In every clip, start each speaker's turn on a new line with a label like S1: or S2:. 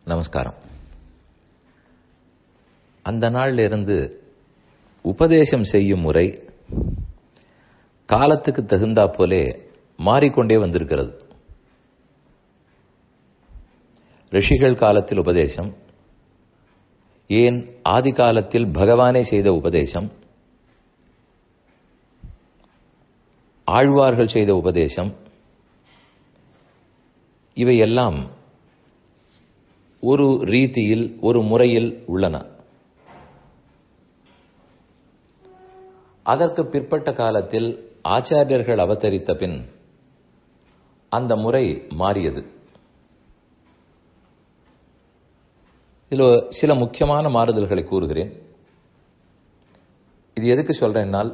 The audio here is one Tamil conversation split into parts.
S1: நமஸ்காரம் அந்த நாள்ல இருந்து உபதேசம் செய்யும் முறை காலத்துக்கு தகுந்தா போலே மாறிக்கொண்டே வந்திருக்கிறது ரிஷிகள் காலத்தில் உபதேசம் ஏன் ஆதி காலத்தில் பகவானே செய்த உபதேசம் ஆழ்வார்கள் செய்த உபதேசம் இவையெல்லாம் ஒரு ரீதியில் ஒரு முறையில் உள்ளன அதற்கு பிற்பட்ட காலத்தில் ஆச்சாரியர்கள் அவதரித்த பின் அந்த முறை மாறியது இதில் சில முக்கியமான மாறுதல்களை கூறுகிறேன் இது எதுக்கு சொல்றேன்னால்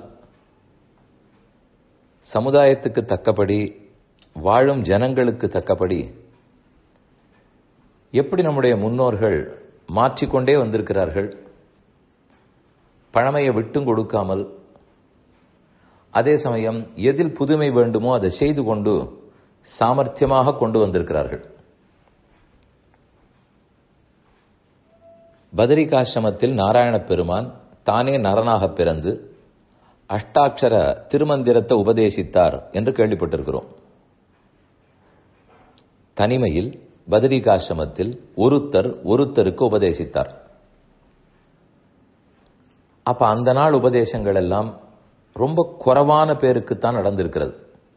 S1: சமுதாயத்துக்கு தக்கபடி வாழும் ஜனங்களுக்கு தக்கபடி எப்படி நம்முடைய முன்னோர்கள் மாற்றிக்கொண்டே வந்திருக்கிறார்கள் பழமையை விட்டும் கொடுக்காமல் அதே சமயம் எதில் புதுமை வேண்டுமோ அதை செய்து கொண்டு சாமர்த்தியமாக கொண்டு வந்திருக்கிறார்கள் பதரிகாசிரமத்தில் நாராயண பெருமான் தானே நரனாக பிறந்து அஷ்டாட்சர திருமந்திரத்தை உபதேசித்தார் என்று கேள்விப்பட்டிருக்கிறோம் தனிமையில் பதரிகாசிரமத்தில் ஒருத்தர் ஒருத்தருக்கு உபதேசித்தார் அப்ப அந்த நாள் உபதேசங்கள் எல்லாம் ரொம்ப குறைவான பேருக்குத்தான் நடந்திருக்கிறது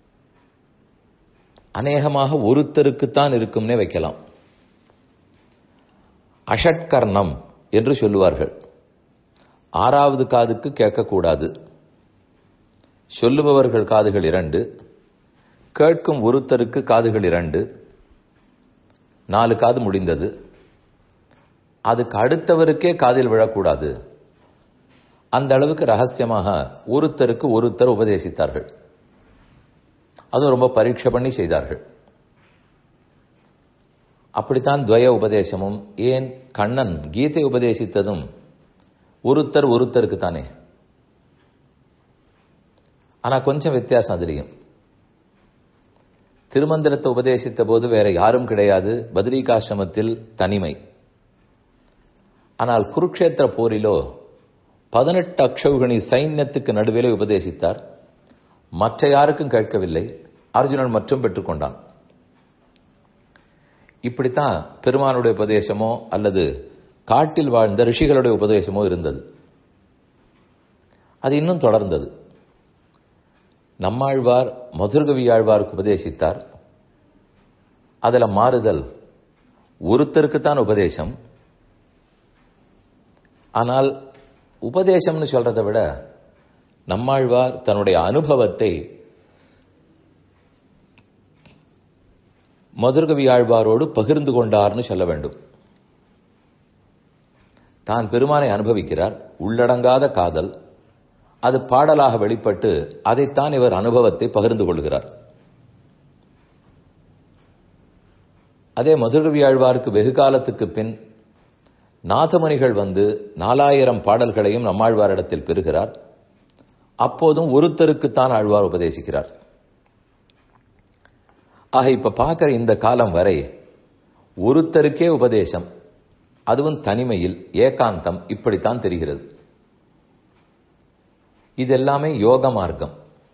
S1: அநேகமாக ஒருத்தருக்குத்தான் இருக்கும்னே வைக்கலாம் அஷட்கர்ணம் என்று சொல்லுவார்கள் ஆறாவது காதுக்கு கேட்கக்கூடாது சொல்லுபவர்கள் காதுகள் இரண்டு கேட்கும் ஒருத்தருக்கு காதுகள் இரண்டு நாலு காது முடிந்தது அதுக்கு அடுத்தவருக்கே காதில் விழக்கூடாது அந்த அளவுக்கு ரகசியமாக ஒருத்தருக்கு ஒருத்தர் உபதேசித்தார்கள் அதுவும் ரொம்ப பரீட்சை பண்ணி செய்தார்கள் அப்படித்தான் துவய உபதேசமும் ஏன் கண்ணன் கீதை உபதேசித்ததும் ஒருத்தர் ஒருத்தருக்கு தானே ஆனா கொஞ்சம் வித்தியாசம் அதுலேயும் திருமந்திரத்தை உபதேசித்த போது வேற யாரும் கிடையாது பத்ரிகாசிரமத்தில் தனிமை ஆனால் குருக்ஷேத்திர போரிலோ பதினெட்டு அக்ஷவுகணி சைன்யத்துக்கு நடுவிலே உபதேசித்தார் மற்ற யாருக்கும் கேட்கவில்லை அர்ஜுனன் மற்றும் பெற்றுக்கொண்டான் இப்படித்தான் பெருமானுடைய உபதேசமோ அல்லது காட்டில் வாழ்ந்த ரிஷிகளுடைய உபதேசமோ இருந்தது அது இன்னும் தொடர்ந்தது நம்மாழ்வார் மதுர்கவி ஆழ்வாருக்கு உபதேசித்தார் அதுல மாறுதல் ஒருத்தருக்குத்தான் உபதேசம் ஆனால் உபதேசம்னு சொல்றதை விட நம்மாழ்வார் தன்னுடைய அனுபவத்தை மதுர்கவி ஆழ்வாரோடு பகிர்ந்து கொண்டார்னு சொல்ல வேண்டும் தான் பெருமானை அனுபவிக்கிறார் உள்ளடங்காத காதல் அது பாடலாக வெளிப்பட்டு அதைத்தான் இவர் அனுபவத்தை பகிர்ந்து கொள்கிறார் அதே மதுரவி ஆழ்வாருக்கு வெகு காலத்துக்கு பின் நாதமணிகள் வந்து நாலாயிரம் பாடல்களையும் நம்மாழ்வாரிடத்தில் பெறுகிறார் அப்போதும் ஒருத்தருக்குத்தான் ஆழ்வார் உபதேசிக்கிறார் ஆக இப்ப பார்க்கிற இந்த காலம் வரை ஒருத்தருக்கே உபதேசம் அதுவும் தனிமையில் ஏகாந்தம் இப்படித்தான் தெரிகிறது இது எல்லாமே யோக மார்க்கம்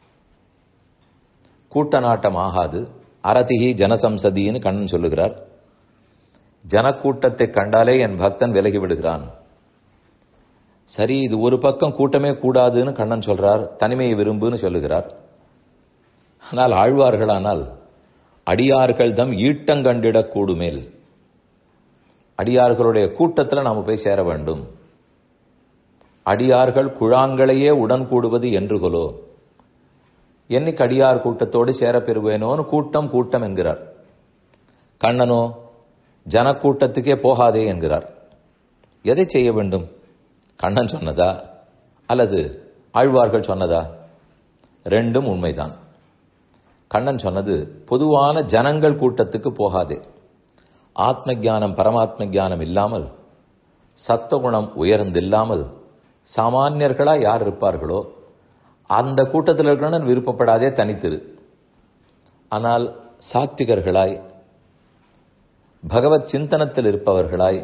S1: கூட்ட நாட்டம் ஆகாது அரதிகி ஜனசம்சதின்னு கண்ணன் சொல்லுகிறார் ஜனக்கூட்டத்தை கண்டாலே என் பக்தன் விலகி விடுகிறான் சரி இது ஒரு பக்கம் கூட்டமே கூடாதுன்னு கண்ணன் சொல்றார் தனிமையை விரும்புன்னு சொல்லுகிறார் ஆனால் ஆழ்வார்களானால் அடியார்கள் தம் ஈட்டங்கண்டிடக் கூடுமேல் அடியார்களுடைய கூட்டத்தில் நாம போய் சேர வேண்டும் அடியார்கள் குழாங்களையே உடன் கூடுவது என்று கொலோ என்னைக்கு அடியார் கூட்டத்தோடு சேரப்பெறுவேனோன்னு கூட்டம் கூட்டம் என்கிறார் கண்ணனோ ஜனக்கூட்டத்துக்கே போகாதே என்கிறார் எதை செய்ய வேண்டும் கண்ணன் சொன்னதா அல்லது ஆழ்வார்கள் சொன்னதா ரெண்டும் உண்மைதான் கண்ணன் சொன்னது பொதுவான ஜனங்கள் கூட்டத்துக்கு போகாதே ஆத்ம ஜானம் பரமாத்ம ஜானம் இல்லாமல் சத்துவகுணம் உயர்ந்தில்லாமல் சாமானியர்களா யார் இருப்பார்களோ அந்த கூட்டத்தில் இருக்கணும்னு விருப்பப்படாதே தனித்திரு ஆனால் சாத்விகர்களாய் பகவத் சிந்தனத்தில் இருப்பவர்களாய்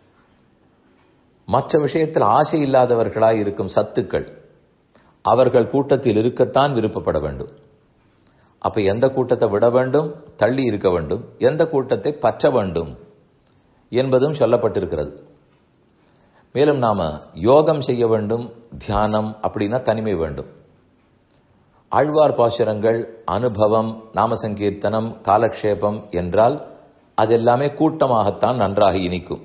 S1: மற்ற விஷயத்தில் ஆசை இல்லாதவர்களாய் இருக்கும் சத்துக்கள் அவர்கள் கூட்டத்தில் இருக்கத்தான் விருப்பப்பட வேண்டும் அப்ப எந்த கூட்டத்தை விட வேண்டும் தள்ளி இருக்க வேண்டும் எந்த கூட்டத்தை பற்ற வேண்டும் என்பதும் சொல்லப்பட்டிருக்கிறது மேலும் நாம யோகம் செய்ய வேண்டும் தியானம் அப்படின்னா தனிமை வேண்டும் ஆழ்வார் பாசுரங்கள் அனுபவம் நாம சங்கீர்த்தனம் காலக்ஷேபம் என்றால் அதெல்லாமே கூட்டமாகத்தான் நன்றாக இனிக்கும்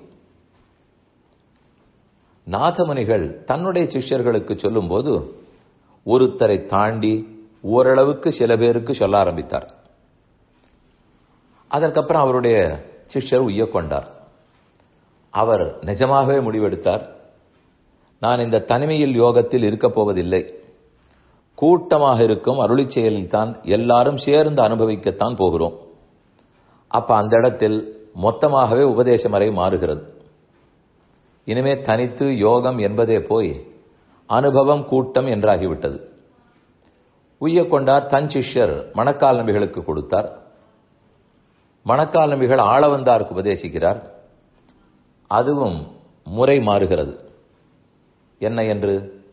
S1: நாதமுனிகள் தன்னுடைய சிஷ்யர்களுக்கு சொல்லும்போது ஒருத்தரை தாண்டி ஓரளவுக்கு சில பேருக்கு சொல்ல ஆரம்பித்தார் அதற்கப்புறம் அவருடைய சிஷ்யர் உய்ய கொண்டார் அவர் நிஜமாகவே முடிவெடுத்தார் நான் இந்த தனிமையில் யோகத்தில் இருக்கப் போவதில்லை கூட்டமாக இருக்கும் அருளி செயலில் தான் எல்லாரும் சேர்ந்து அனுபவிக்கத்தான் போகிறோம் அப்ப அந்த இடத்தில் மொத்தமாகவே உபதேசமறை மாறுகிறது இனிமே தனித்து யோகம் என்பதே போய் அனுபவம் கூட்டம் என்றாகிவிட்டது உய்ய கொண்டார் தன் சிஷ்யர் மணக்கால் நம்பிகளுக்கு கொடுத்தார் மணக்கால் நம்பிகள் ஆளவந்தாருக்கு உபதேசிக்கிறார் அதுவும் முறை மாறுகிறது என்ன என்று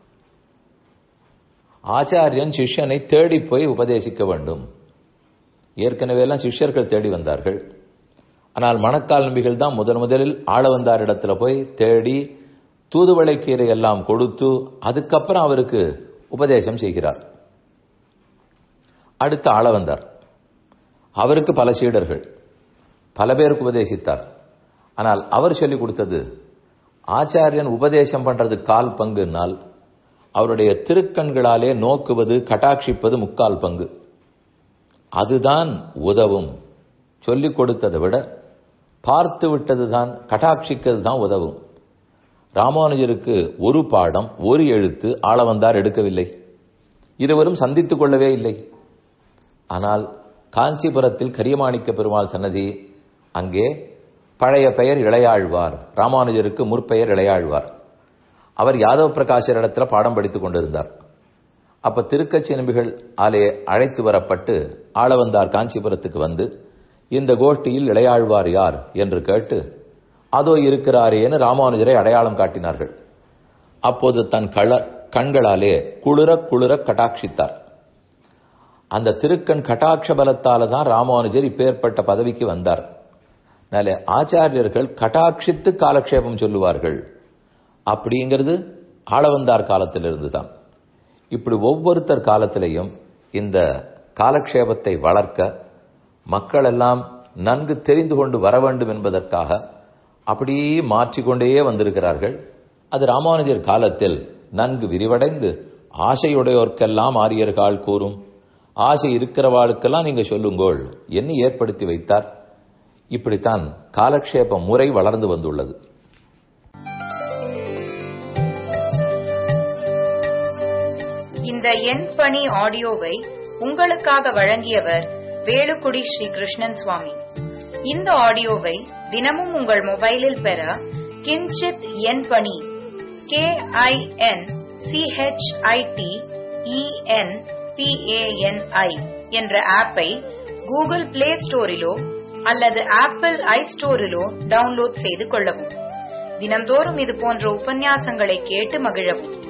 S1: ஆச்சாரியன் சிஷ்யனை தேடி போய் உபதேசிக்க வேண்டும் ஏற்கனவே எல்லாம் சிஷ்யர்கள் தேடி வந்தார்கள் ஆனால் மணக்கால் நம்பிகள் தான் முதன் முதலில் ஆளவந்தார் இடத்துல போய் தேடி தூதுவளை கீரை எல்லாம் கொடுத்து அதுக்கப்புறம் அவருக்கு உபதேசம் செய்கிறார் அடுத்து ஆளவந்தார் அவருக்கு பல சீடர்கள் பல பேருக்கு உபதேசித்தார் ஆனால் அவர் சொல்லிக் கொடுத்தது ஆச்சாரியன் உபதேசம் பண்றது கால் பங்குனால் அவருடைய திருக்கண்களாலே நோக்குவது கட்டாட்சிப்பது முக்கால் பங்கு அதுதான் உதவும் சொல்லிக் கொடுத்ததை விட பார்த்து விட்டது தான் கட்டாட்சிக்கிறது தான் உதவும் ராமானுஜருக்கு ஒரு பாடம் ஒரு எழுத்து ஆளவந்தார் எடுக்கவில்லை இருவரும் சந்தித்துக் கொள்ளவே இல்லை ஆனால் காஞ்சிபுரத்தில் கரியமாணிக்க பெருமாள் சன்னதி அங்கே பழைய பெயர் இளையாழ்வார் ராமானுஜருக்கு முற்பெயர் இளையாழ்வார் அவர் யாதவ பிரகாஷர் இடத்துல பாடம் படித்துக் கொண்டிருந்தார் அப்ப திருக்கச்சி நம்பிகள் ஆலே அழைத்து வரப்பட்டு ஆளவந்தார் காஞ்சிபுரத்துக்கு வந்து இந்த கோஷ்டியில் இளையாழ்வார் யார் என்று கேட்டு அதோ இருக்கிறாரேன்னு ராமானுஜரை அடையாளம் காட்டினார்கள் அப்போது தன் கள கண்களாலே குளிர குளிர கட்டாட்சித்தார் அந்த திருக்கண் கட்டாட்ச பலத்தால தான் ராமானுஜர் இப்பேற்பட்ட பதவிக்கு வந்தார் அதனால ஆச்சாரியர்கள் கட்டாட்சித்து காலக்ஷேபம் சொல்லுவார்கள் அப்படிங்கிறது ஆளவந்தார் காலத்திலிருந்து தான் இப்படி ஒவ்வொருத்தர் காலத்திலையும் இந்த காலக்ஷேபத்தை வளர்க்க மக்கள் எல்லாம் நன்கு தெரிந்து கொண்டு வர வேண்டும் என்பதற்காக அப்படியே மாற்றிக்கொண்டே வந்திருக்கிறார்கள் அது ராமானுஜர் காலத்தில் நன்கு விரிவடைந்து ஆசையுடையோர்க்கெல்லாம் ஆரியர்கள் கூறும் ஆசை இருக்கிறவாளுக்கெல்லாம் நீங்க சொல்லுங்கோள் என்ன ஏற்படுத்தி வைத்தார் இப்படித்தான் காலக்ஷேப முறை வளர்ந்து வந்துள்ளது
S2: இந்த எண் பணி ஆடியோவை உங்களுக்காக வழங்கியவர் வேலுக்குடி ஸ்ரீ கிருஷ்ணன் சுவாமி இந்த ஆடியோவை தினமும் உங்கள் மொபைலில் பெற கிஞ்சித் எண் பணி கே ஐ என் சிஹெச்ஐடி இஎன் பிஏஎன்ஐ என்ற ஆப்பை கூகுள் பிளே ஸ்டோரிலோ அல்லது ஆப்பிள் ஐ ஸ்டோரிலோ டவுன்லோட் செய்து கொள்ளவும் தினம்தோறும் இது போன்ற உபன்யாசங்களை கேட்டு மகிழவும்